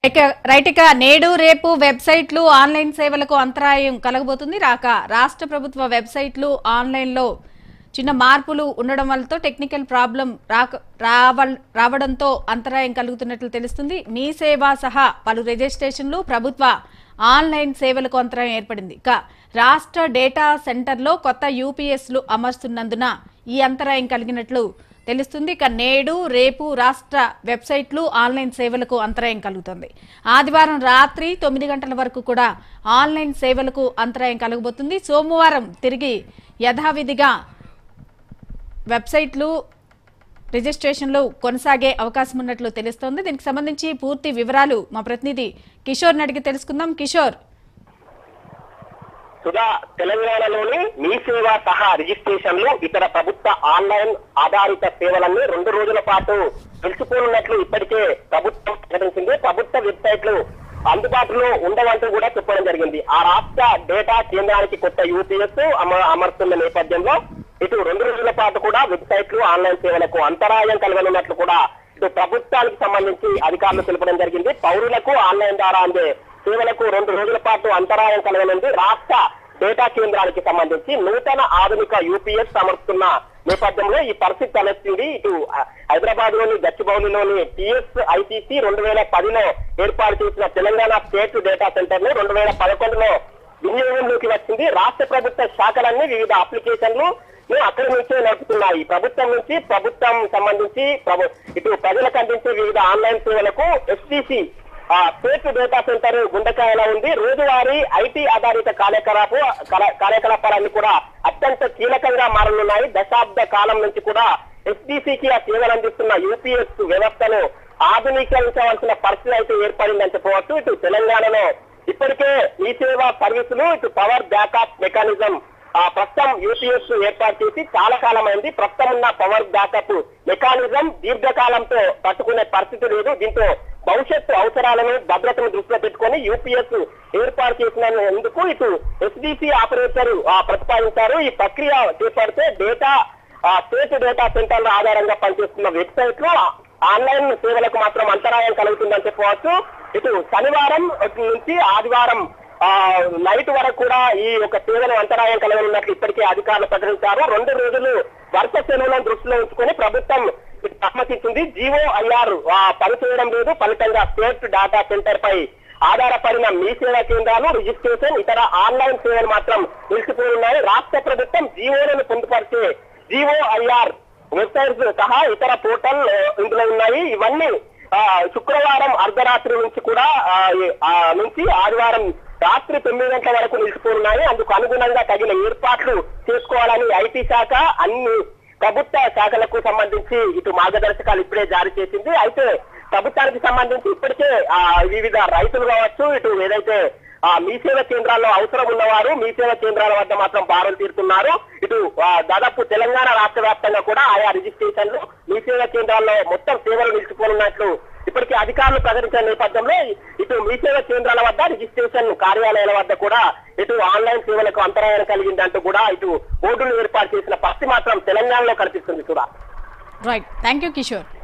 ఇక రైట్ ఇక నేడు రేపు వెబ్సైట్లు ఆన్లైన్ సేవలకు అంతరాయం కలగబోతుంది రాక రాష్ట్ర ప్రభుత్వ వెబ్సైట్లు ఆన్లైన్లో చిన్న మార్పులు ఉండడం వల్లతో టెక్నికల్ ప్రాబ్లం రాక రావల్- రావడంతో అంతరాయం కలుగుతున్నట్లు తెలుస్తుంది మీ సేవ సహా పలు రిజిస్ట్రేషన్లు ప్రభుత్వ ఆన్లైన్ సేవలకు అంతరాయం ఏర్పడింది ఇక రాష్ట్ర డేటా సెంటర్లో కొత్త యూపీఎస్లు అమర్స్తున్నందున ఈ అంతరాయం కలిగినట్లు తెలుస్తుంది ఇక నేడు రేపు రాష్ట్ర వెబ్సైట్లు ఆన్లైన్ సేవలకు అంతరాయం కలుగుతుంది ఆదివారం రాత్రి తొమ్మిది గంటల వరకు కూడా ఆన్లైన్ సేవలకు అంతరాయం కలగబోతుంది సోమవారం తిరిగి యథావిధిగా వెబ్సైట్లు రిజిస్ట్రేషన్లు కొనసాగే అవకాశం ఉన్నట్లు తెలుస్తోంది దీనికి సంబంధించి పూర్తి వివరాలు మా ప్రతినిధి కిషోర్ అడిగి తెలుసుకుందాం కిషోర్ సుధా తెలంగాణలోని మీ సేవ సహా రిజిస్ట్రేషన్లు ఇతర ప్రభుత్వ ఆన్లైన్ ఆధారిత సేవలన్నీ రెండు రోజుల పాటు నిలిచిపోనున్నట్లు ఇప్పటికే ప్రభుత్వం ప్రకటించింది ప్రభుత్వ వెబ్సైట్లు అందుబాటులో ఉండవంటూ కూడా చెప్పడం జరిగింది ఆ రాష్ట్ర డేటా కేంద్రానికి కొత్త యూపీఎస్ అమర్తున్న నేపథ్యంలో ఇటు రెండు రోజుల పాటు కూడా వెబ్సైట్లు ఆన్లైన్ సేవలకు అంతరాయం కలగనున్నట్లు కూడా ఇటు ప్రభుత్వానికి సంబంధించి అధికారులు తెలపడం జరిగింది పౌరులకు ఆన్లైన్ ద్వారా అందే సేవలకు రెండు రోజుల పాటు అంతరాయం కలగనుంది రాష్ట్ర డేటా కేంద్రానికి సంబంధించి నూతన ఆధునిక యూపీఎస్ సమర్పుతున్న నేపథ్యంలో ఈ పరిస్థితి తలెత్తింది ఇటు హైదరాబాద్ లోని గచ్చిబౌలిలోని టిఎస్ ఐటీసీ రెండు వేల పదిలో ఏర్పాటు చేసిన తెలంగాణ స్టేట్ డేటా సెంటర్ ను రెండు వేల పదకొండులో వినియోగంలోకి వచ్చింది రాష్ట్ర ప్రభుత్వ శాఖలన్నీ వివిధ అప్లికేషన్లు ను అక్కడి నుంచే నడుపుతున్నాయి ప్రభుత్వం నుంచి ప్రభుత్వం సంబంధించి ప్రభు- ఇటు ప్రజలకు అందించే వివిధ ఆన్లైన్ సేవలకు ఎస్టీసీ స్టేట్ డేటా సెంటర్ గుండెకాయలో ఉంది రోజువారీ ఐటీ ఆధారిత కార్యకలాపు కల- కార్యకలాపాలన్నీ కూడా అత్యంత కీలకంగా మారనున్నాయి దశాబ్ద కాలం నుంచి కూడా ఎస్డిసికి ఆ సేవలు అందిస్తున్న యూపీఎస్ వ్యవస్థను ఆధునీకరించవలసిన పరిస్థితి అయితే ఏర్పడిందని చెప్పవచ్చు ఇటు తెలంగాణలో ఇప్పటికే ఈ సేవా సర్వీసులు ఇటు పవర్ బ్యాకప్ మెకానిజం ఆ ప్రస్తుతం యూపీఎస్ ఏర్పాటు చేసి చాలా కాలం అయింది ప్రస్తుతం ఉన్న పవర్ బ్యాకప్ మెకానిజం దీర్ఘకాలంతో పట్టుకునే పరిస్థితి లేదు దీంతో భవిష్యత్తు అవసరాలను భద్రతను దృష్టిలో పెట్టుకొని యూపీఎస్ ఏర్పాటు చేసినందుకు ఇటు ఎస్డిసి ఆపరేటర్ ఆ, ప్రతిపాదించారు ఈ ప్రక్రియ చేపడితే డేటా ఆ, స్టేట్ డేటా సెంటర్ల ఆధారంగా పనిచేస్తున్న వెబ్సైట్లు ఆన్లైన్ సేవలకు మాత్రం అంతరాయం కలుగుతుందని చెప్పవచ్చు ఇటు శనివారం నుంచి ఆదివారం ఆ నైట్ వరకు కూడా ఈ యొక్క సేవలు అంతరాయం కలగనున్నట్లు ఇప్పటికే అధికారులు ప్రకటించారు రెండు రోజులు వరుస సెలవులను దృష్టిలో ఉంచుకొని ప్రభుత్వం సమ్మతించింది జీవో ఐఆర్ పనిచేయడం లేదు ఫలితంగా స్టేట్ డేటా సెంటర్ పై ఆధారపడిన మీ సేవా కేంద్రాలు రిజిస్ట్రేషన్ ఇతర ఆన్లైన్ సేవలు మాత్రం నిలిచిపోనున్నాయి రాష్ట్ర ప్రభుత్వం జీవోలను పొందుపరిచే జీవో ఐఆర్ వెబ్సైట్స్ సహా ఇతర పోర్టల్ ఆ, ఇందులో ఉన్నాయి ఇవన్నీ ఆ, శుక్రవారం అర్ధరాత్రి నుంచి కూడా ఆ, ఈ- ఆ, నుంచి ఆదివారం రాత్రి తొమ్మిది గంటల వరకు నిలిచిపోనున్నాయి అందుకు అనుగుణంగా తగిన ఏర్పాట్లు చేసుకోవాలని ఐటీ శాఖ అన్ని ప్రభుత్వ శాఖలకు సంబంధించి ఇటు మార్గదర్శకాలు ఇప్పుడే జారీ చేసింది అయితే ప్రభుత్వానికి సంబంధించి ఇప్పటికే ఆ, వివిధ రైతులు కావచ్చు ఇటు ఏదైతే ఆ మీ సేవ కేంద్రాల్లో అవసరం ఉన్నవారు మీ సేవ కేంద్రాల వద్ద మాత్రం బారులు తీరుతున్నారు ఇటు ఆ, దాదాపు తెలంగాణ రాష్ట్ర వ్యాప్తంగా కూడా ఆయా రిజిస్ట్రేషన్లు మీ సేవ కేంద్రాల్లో మొత్తం సేవలు నిలిచిపోనున్నట్లు ఇప్పటికే అధికారులు ప్రకటించిన నేపథ్యంలో ఇటు మీ సేవ కేంద్రాల వద్ద రిజిస్ట్రేషన్ కార్యాలయాల వద్ద కూడా ఇటు ఆన్లైన్ సేవలకు అంతరాయం కలిగిందంటూ కూడా ఇటు బోర్డులు ఏర్పాటు చేసిన పరిస్థితి మాత్రం తెలంగాణలో కనిపిస్తుంది కూడా రైట్ థ్యాంక్ యూ కిషోర్